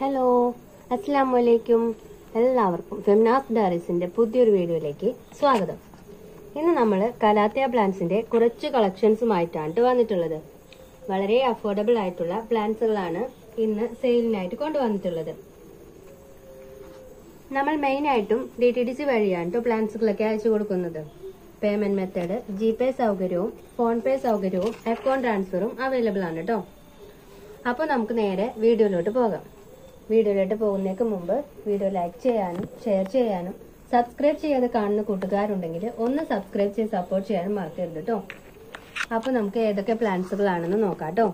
hello അസ്സാം വലൈക്കും എല്ലാവർക്കും ഫെമിനാസ് ഡയറീസിന്റെ പുതിയൊരു വീഡിയോയിലേക്ക് സ്വാഗതം ഇന്ന് നമ്മൾ കലാത്തിയ പ്ലാന്റ്സിന്റെ കുറച്ച് കളക്ഷൻസുമായിട്ടാണ് ട്ടോ വന്നിട്ടുള്ളത് വളരെ അഫോർഡബിൾ ആയിട്ടുള്ള പ്ലാന്റ്സുകളാണ് ഇന്ന് സെയിലിനായിട്ട് കൊണ്ടുവന്നിട്ടുള്ളത് നമ്മൾ മെയിൻ ആയിട്ടും ഡി ടി ഡി സി വഴിയാണ് ട്ടോ പ്ലാന്റ്സുകളൊക്കെ അയച്ചു കൊടുക്കുന്നത് പേയ്മെന്റ് മെത്തേഡ് ജി പേ സൗകര്യവും ഫോൺ പേ സൗകര്യവും അക്കൗണ്ട് ട്രാൻസ്ഫറും അവൈലബിൾ ആണ് കേട്ടോ അപ്പോൾ നമുക്ക് നേരെ വീഡിയോയിലോട്ട് പോകാം വീഡിയോയിലോട്ട് പോകുന്നതിന് മുമ്പ് വീഡിയോ ലൈക്ക് ചെയ്യാനും ഷെയർ ചെയ്യാനും സബ്സ്ക്രൈബ് ചെയ്യാതെ കാണുന്ന കൂട്ടുകാരുണ്ടെങ്കിൽ ഒന്ന് സബ്സ്ക്രൈബ് ചെയ്ത് സപ്പോർട്ട് ചെയ്യാനും മറക്കരുത് കേട്ടോ അപ്പോൾ നമുക്ക് ഏതൊക്കെ പ്ലാന്റ്സുകളാണെന്ന് നോക്കാം കേട്ടോ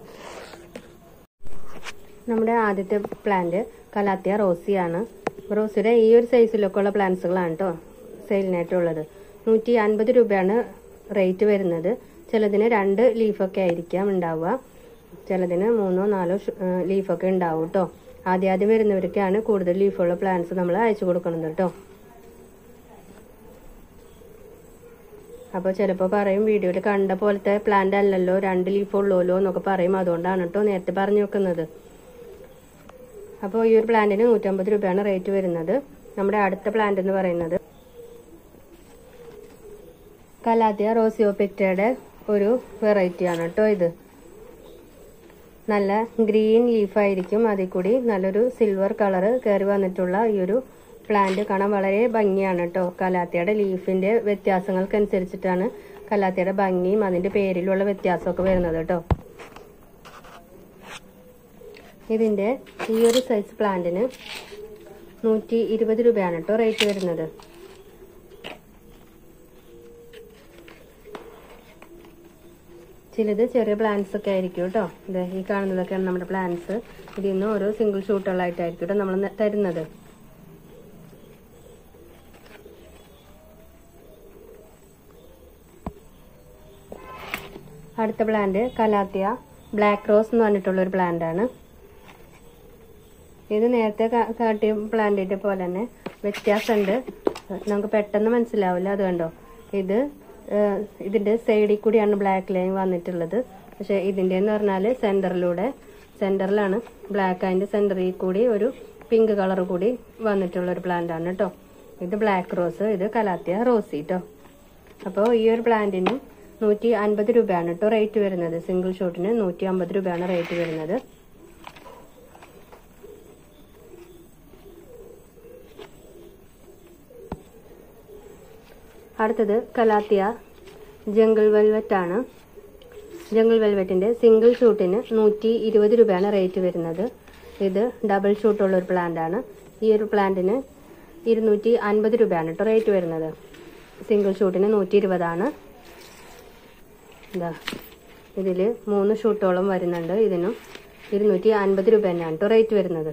നമ്മുടെ ആദ്യത്തെ പ്ലാന്റ് കലാത്തിയ റോസിയാണ് റോസിയുടെ ഈ ഒരു സൈസിലൊക്കെ ഉള്ള പ്ലാന്റ്സുകളാണ് കേട്ടോ സെയിലിനായിട്ടുള്ളത് നൂറ്റി അൻപത് രൂപയാണ് റേറ്റ് വരുന്നത് ചിലതിന് രണ്ട് ലീഫൊക്കെ ആയിരിക്കാം ഉണ്ടാവുക ചിലതിന് മൂന്നോ നാലോ ലീഫൊക്കെ ഉണ്ടാവും കേട്ടോ ആദ്യം ആദ്യം വരുന്നവർക്കാണ് കൂടുതൽ ലീഫുള്ള പ്ലാന്റ്സ് നമ്മൾ അയച്ചു കൊടുക്കുന്നത് കേട്ടോ അപ്പോൾ ചിലപ്പോൾ പറയും വീഡിയോയിൽ കണ്ട പോലത്തെ പ്ലാന്റ് അല്ലല്ലോ രണ്ട് ലീഫ് ഉള്ളൂല്ലോ എന്നൊക്കെ പറയും അതുകൊണ്ടാണ് കേട്ടോ നേരത്തെ പറഞ്ഞു വെക്കുന്നത് അപ്പോൾ ഈ ഒരു പ്ലാന്റിന് നൂറ്റമ്പത് രൂപയാണ് റേറ്റ് വരുന്നത് നമ്മുടെ അടുത്ത പ്ലാന്റ് എന്ന് പറയുന്നത് കലാത്തിയ റോസിയോപെറ്റയുടെ ഒരു വെറൈറ്റിയാണ് കേട്ടോ ഇത് നല്ല ഗ്രീൻ ലീഫായിരിക്കും അതിൽ കൂടി നല്ലൊരു സിൽവർ കളറ് കയറി വന്നിട്ടുള്ള ഈ ഒരു പ്ലാന്റ് കാണാൻ വളരെ ഭംഗിയാണ് കേട്ടോ കലാത്തിയുടെ ലീഫിന്റെ വ്യത്യാസങ്ങൾക്കനുസരിച്ചിട്ടാണ് കലാത്തിയുടെ ഭംഗിയും അതിന്റെ പേരിലുള്ള വ്യത്യാസമൊക്കെ വരുന്നത് കേട്ടോ ഇതിന്റെ ഈ ഒരു സൈസ് പ്ലാന്റിന് നൂറ്റി ഇരുപത് രൂപയാണ് കേട്ടോ റേറ്റ് വരുന്നത് ചിലത് ചെറിയ പ്ലാന്റ്സ് ഒക്കെ ആയിരിക്കും കേട്ടോ ഇത് ഈ കാണുന്നതൊക്കെയാണ് നമ്മുടെ പ്ലാന്റ്സ് ഇതിൽ നിന്ന് ഓരോ സിംഗിൾ ഷൂട്ടുകളായിട്ടായിരിക്കും കേട്ടോ നമ്മൾ തരുന്നത് അടുത്ത പ്ലാന്റ് കലാത്തിയ ബ്ലാക്ക് റോസ് എന്ന് പറഞ്ഞിട്ടുള്ള ഒരു പ്ലാന്റ് ആണ് ഇത് നേരത്തെ കാട്ടിയ പ്ലാന്റിന്റെ പോലെ തന്നെ വ്യത്യാസമുണ്ട് നമുക്ക് പെട്ടെന്ന് മനസ്സിലാവില്ല അത് കണ്ടോ ഇത് ഇതിന്റെ സൈഡിൽ കൂടിയാണ് ബ്ലാക്ക് ലൈൻ വന്നിട്ടുള്ളത് പക്ഷെ ഇതിന്റെ എന്ന് പറഞ്ഞാല് സെന്ററിലൂടെ സെന്ററിലാണ് ബ്ലാക്ക് അതിന്റെ സെന്ററിൽ കൂടി ഒരു പിങ്ക് കളർ കൂടി വന്നിട്ടുള്ള ഒരു പ്ലാന്റ് ആണ് കേട്ടോ ഇത് ബ്ലാക്ക് റോസ് ഇത് കലാത്തിയ റോസി കേട്ടോ അപ്പോൾ ഈ ഒരു പ്ലാന്റിന് നൂറ്റി അൻപത് രൂപയാണ് കേട്ടോ റേറ്റ് വരുന്നത് സിംഗിൾ ഷോട്ടിന് നൂറ്റി അമ്പത് രൂപയാണ് റേറ്റ് വരുന്നത് അടുത്തത് കലാത്തിയ ജംഗിൾ വെൽവെറ്റ് ആണ് ജംഗിൾ വെൽവെറ്റിന്റെ സിംഗിൾ ഷൂട്ടിന് നൂറ്റി ഇരുപത് രൂപയാണ് റേറ്റ് വരുന്നത് ഇത് ഡബിൾ ഷൂട്ടുള്ള ഒരു പ്ലാന്റ് ആണ് ഈ ഒരു പ്ലാന്റിന് ഇരുന്നൂറ്റി അൻപത് രൂപയാണ് കേട്ടോ റേറ്റ് വരുന്നത് സിംഗിൾ ഷൂട്ടിന് നൂറ്റി ഇരുപതാണ് ഇതാ ഇതിൽ മൂന്ന് ഷൂട്ടോളം വരുന്നുണ്ട് ഇതിനും ഇരുന്നൂറ്റി അൻപത് രൂപ തന്നെയാണ് കേട്ടോ റേറ്റ് വരുന്നത്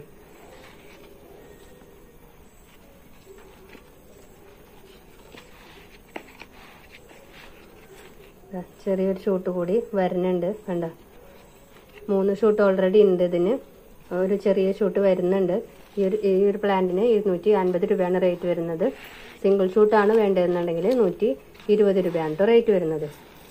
ചെറിയൊരു ഷൂട്ട് കൂടി വരുന്നുണ്ട് കണ്ട മൂന്ന് ഷൂട്ട് ഓൾറെഡി ഉണ്ട് ഇതിന് ഒരു ചെറിയ ഷൂട്ട് വരുന്നുണ്ട് ഈ ഒരു ഈ ഒരു പ്ലാന്റിന് ഇരുന്നൂറ്റി അൻപത് രൂപയാണ് റേറ്റ് വരുന്നത് സിംഗിൾ ഷൂട്ടാണ് വേണ്ടതെന്നുണ്ടെങ്കിൽ നൂറ്റി ഇരുപത് രൂപയാണ് കേട്ടോ റേറ്റ് വരുന്നത്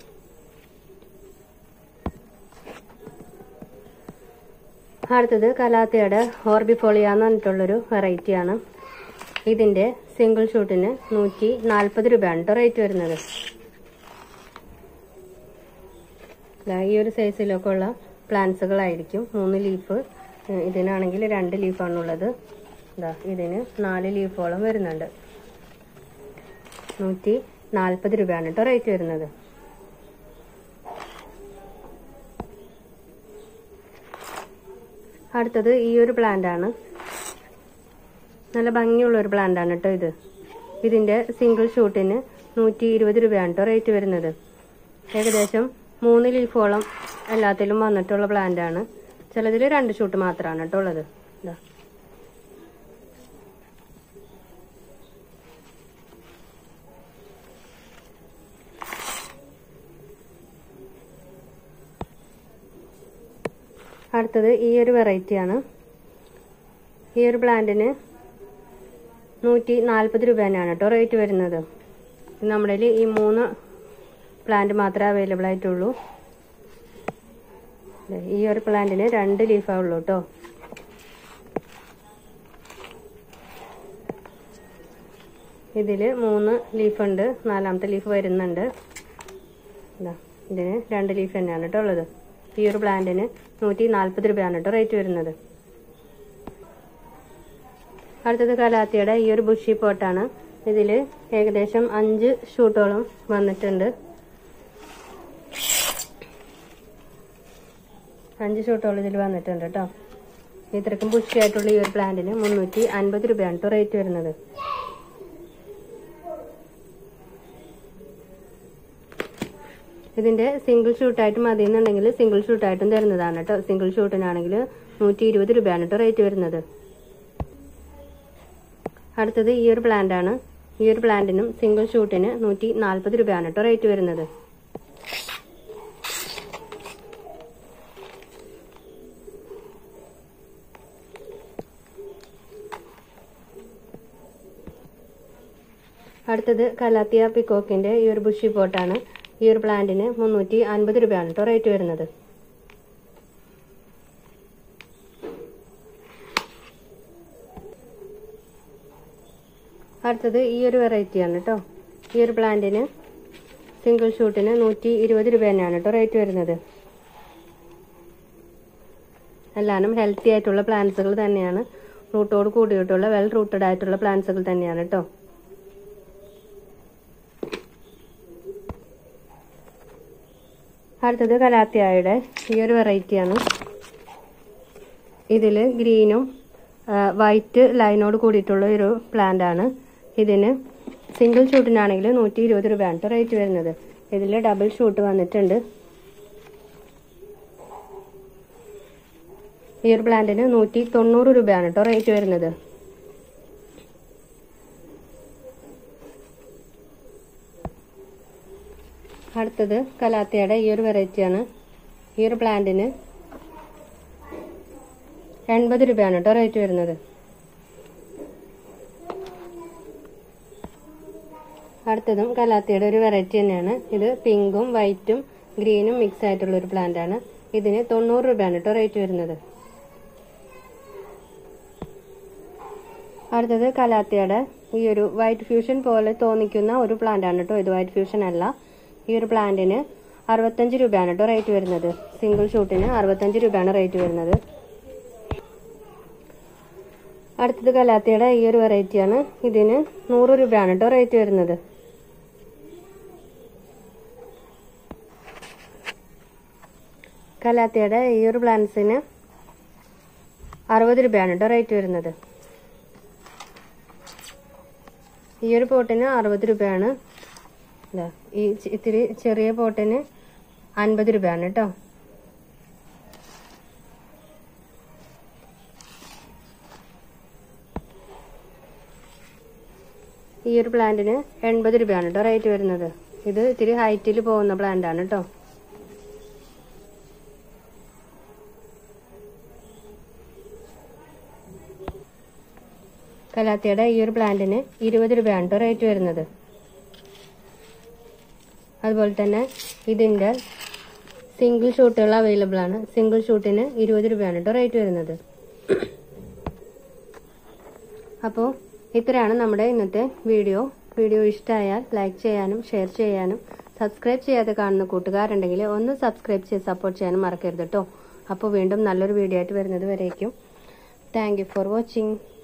അടുത്തത് കലാത്തയുടെ ഓർബിഫോളിയ എന്ന് പറഞ്ഞിട്ടുള്ളൊരു വെറൈറ്റിയാണ് ഇതിന്റെ സിംഗിൾ ഷൂട്ടിന് നൂറ്റി നാൽപ്പത് രൂപയാണ് കേട്ടോ റേറ്റ് വരുന്നത് ഈ ഒരു സൈസിലൊക്കെ ഉള്ള പ്ലാന്റ്സുകളായിരിക്കും മൂന്ന് ലീഫ് ഇതിനാണെങ്കിൽ രണ്ട് ലീഫാണുള്ളത് ഇതാ ഇതിന് നാല് ലീഫോളം വരുന്നുണ്ട് നൂറ്റി നാൽപ്പത് രൂപയാണ് കേട്ടോ റേറ്റ് വരുന്നത് അടുത്തത് ഈ ഒരു പ്ലാന്റ് ആണ് നല്ല ഭംഗിയുള്ള ഒരു പ്ലാന്റ് ആണ് കേട്ടോ ഇത് ഇതിന്റെ സിംഗിൾ ഷൂട്ടിന് നൂറ്റി ഇരുപത് രൂപയാണ് കേട്ടോ റേറ്റ് വരുന്നത് ഏകദേശം മൂന്ന് ലീഫോളം എല്ലാത്തിലും വന്നിട്ടുള്ള പ്ലാന്റ് ആണ് ചിലതിൽ രണ്ട് ഷൂട്ട് മാത്രമാണ് കേട്ടോ ഉള്ളത് ഇതാ അടുത്തത് ഈ ഒരു വെറൈറ്റിയാണ് ഈ ഒരു പ്ലാന്റിന് നൂറ്റി നാൽപ്പത് രൂപ തന്നെയാണ് കേട്ടോ റേറ്റ് വരുന്നത് നമ്മുടെ ഈ മൂന്ന് പ്ലാന്റ് മാത്രമേ അവൈലബിൾ ആയിട്ടുള്ളൂ ദേ, ഈ ഒരു പ്ലാന്റിന് രണ്ട് ലീഫാ ഉള്ളൂ കേട്ടോ ഇതിൽ മൂന്ന് ലീഫുണ്ട് നാലാമത്തെ ലീഫ് വരുന്നുണ്ട് ഇതാ ഇതിന് രണ്ട് ലീഫ് തന്നെയാണ് കേട്ടോ ഉള്ളത് ഈ ഒരു പ്ലാന്റിന് നൂറ്റി നാൽപ്പത് രൂപയാണ് കേട്ടോ റേറ്റ് വരുന്നത് അടുത്തത് കലാത്തിയുടെ ഈ ഒരു ബുഷി പോട്ടാണ് ഇതിൽ ഏകദേശം അഞ്ച് ഷൂട്ടോളം വന്നിട്ടുണ്ട് അഞ്ച് ഷൂട്ടോളം ഇതിൽ വന്നിട്ടുണ്ട് കേട്ടോ ഇത്രക്കും ബുഷി ആയിട്ടുള്ള ഈ ഒരു പ്ലാന്റിന് മുന്നൂറ്റി അൻപത് രൂപയാണ് കേട്ടോ റേറ്റ് വരുന്നത് ഇതിന്റെ സിംഗിൾ ഷൂട്ടായിട്ട് മതി എന്നുണ്ടെങ്കിൽ സിംഗിൾ ഷൂട്ടായിട്ടും തരുന്നതാണ് കേട്ടോ സിംഗിൾ ഷൂട്ടിനാണെങ്കിൽ നൂറ്റി ഇരുപത് രൂപയാണ് കേട്ടോ റേറ്റ് വരുന്നത് അടുത്തത് ഈ ഒരു പ്ലാന്റ് ആണ് ഈ ഒരു പ്ലാന്റിനും സിംഗിൾ ഷൂട്ടിന് നൂറ്റി നാൽപ്പത് രൂപയാണ് കേട്ടോ റേറ്റ് വരുന്നത് അടുത്തത് കലാത്തിയ പിക്കോക്കിന്റെ ഈ ഒരു ബുഷി പോട്ടാണ് ഈ ഒരു പ്ലാന്റിന് മുന്നൂറ്റി അൻപത് രൂപയാണ് കേട്ടോ റേറ്റ് വരുന്നത് അടുത്തത് ഈ ഒരു വെറൈറ്റിയാണ് കേട്ടോ ഈ ഒരു പ്ലാന്റിന് സിംഗിൾ ഷൂട്ടിന് നൂറ്റി ഇരുപത് രൂപ തന്നെയാണ് കേട്ടോ റേറ്റ് വരുന്നത് എല്ലാനും ഹെൽത്തി ആയിട്ടുള്ള പ്ലാന്റ്സുകൾ തന്നെയാണ് റൂട്ടോട് കൂടിയിട്ടുള്ള വെൽ റൂട്ടഡ് ആയിട്ടുള്ള പ്ലാന്റ്സുകൾ തന്നെയാണ് കേട്ടോ അടുത്തത് കലാത്തിയായുടെ ഈ ഒരു വെറൈറ്റിയാണ് ഇതിൽ ഗ്രീനും വൈറ്റ് ലൈനോട് കൂടിയിട്ടുള്ള ഒരു പ്ലാന്റ് ആണ് ഇതിന് സിംഗിൾ ഷൂട്ടിനാണെങ്കിൽ നൂറ്റി ഇരുപത് രൂപയാണ് ട്ടോ റേറ്റ് വരുന്നത് ഇതിൽ ഡബിൾ ഷൂട്ട് വന്നിട്ടുണ്ട് ഈ ഒരു പ്ലാന്റിന് നൂറ്റി തൊണ്ണൂറ് രൂപയാണ് കേട്ടോ റേറ്റ് വരുന്നത് അടുത്തത് കലാത്തിയുടെ ഈ ഒരു വെറൈറ്റിയാണ് ഈ ഒരു പ്ലാന്റിന് എൺപത് രൂപയാണ് കേട്ടോ റേറ്റ് വരുന്നത് അടുത്തതും കലാത്തിയുടെ ഒരു വെറൈറ്റി തന്നെയാണ് ഇത് പിങ്കും വൈറ്റും ഗ്രീനും മിക്സ് ആയിട്ടുള്ള ഒരു പ്ലാന്റ് ആണ് ഇതിന് തൊണ്ണൂറ് രൂപയാണ് കേട്ടോ റേറ്റ് വരുന്നത് അടുത്തത് കലാത്തിയുടെ ഈ ഒരു വൈറ്റ് ഫ്യൂഷൻ പോലെ തോന്നിക്കുന്ന ഒരു പ്ലാന്റ് ആണ് കേട്ടോ ഇത് വൈറ്റ് ഫ്യൂഷൻ അല്ല ഈ ഒരു പ്ലാന്റിന് അറുപത്തഞ്ച് രൂപയാണ് കേട്ടോ റേറ്റ് വരുന്നത് സിംഗിൾ ഷൂട്ടിന് അറുപത്തഞ്ച് രൂപയാണ് റേറ്റ് വരുന്നത് അടുത്തത് കലാത്തിയുടെ ഈ ഒരു വെറൈറ്റിയാണ് ഇതിന് നൂറ് രൂപയാണ് കേട്ടോ റേറ്റ് വരുന്നത് കലാത്തിയുടെ ഈ ഒരു പ്ലാന്റ്സിന് അറുപത് രൂപയാണ് കേട്ടോ റേറ്റ് വരുന്നത് ഈ ഒരു പോട്ടിന് അറുപത് രൂപയാണ് ഇതാ ഈ ചി- ഇത്തിരി ചെറിയ പോട്ടിന് അൻപത് രൂപയാണ് കേട്ടോ ഈ ഒരു പ്ലാന്റിന് എൺപത് രൂപയാണ് കേട്ടോ റേറ്റ് വരുന്നത് ഇത് ഇത്തിരി ഹൈറ്റിൽ പോകുന്ന പ്ലാന്റ് ആണ് കേട്ടോ കലാത്തിയുടെ ഈ ഒരു പ്ലാന്റിന് ഇരുപത് രൂപയാണ് കേട്ടോ റേറ്റ് വരുന്നത് അതുപോലെ തന്നെ ഇതിന്റെ സിംഗിൾ ഷൂട്ടുകൾ അവൈലബിൾ ആണ് സിംഗിൾ ഷൂട്ടിന് ഇരുപത് രൂപയാണ് കേട്ടോ റേറ്റ് വരുന്നത് അപ്പോൾ ഇത്രയാണ് നമ്മുടെ ഇന്നത്തെ വീഡിയോ വീഡിയോ ഇഷ്ടമായാൽ ലൈക്ക് ചെയ്യാനും ഷെയർ ചെയ്യാനും സബ്സ്ക്രൈബ് ചെയ്യാതെ കാണുന്ന കൂട്ടുകാരുണ്ടെങ്കിൽ ഒന്ന് സബ്സ്ക്രൈബ് ചെയ്ത് സപ്പോർട്ട് ചെയ്യാനും മറക്കരുത് കേട്ടോ അപ്പോൾ വീണ്ടും നല്ലൊരു വീഡിയോ ആയിട്ട് വരുന്നത് വരേക്കും താങ്ക് യു ഫോർ വാച്ചിങ്